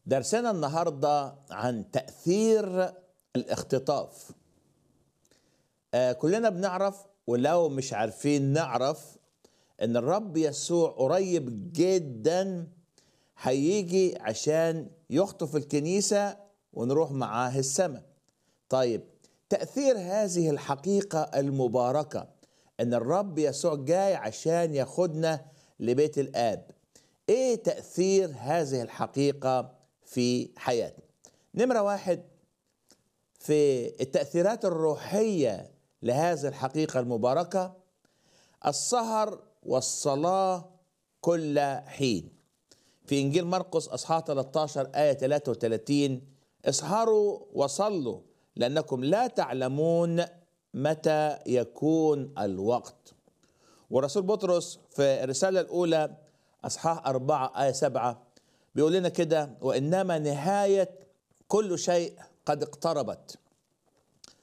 درسنا النهارده عن تأثير الاختطاف آه كلنا بنعرف ولو مش عارفين نعرف ان الرب يسوع قريب جدا هيجي عشان يخطف الكنيسة ونروح معاه السماء طيب تأثير هذه الحقيقة المباركة ان الرب يسوع جاي عشان ياخدنا لبيت الآب ايه تأثير هذه الحقيقة في حياتنا نمرة واحد في التأثيرات الروحية لهذه الحقيقة المباركة السهر والصلاة كل حين في إنجيل مرقس أصحاح 13 آية 33 اسهروا وصلوا لأنكم لا تعلمون متى يكون الوقت ورسول بطرس في الرسالة الأولى أصحاح 4 آية 7 بيقول لنا كده وإنما نهاية كل شيء قد اقتربت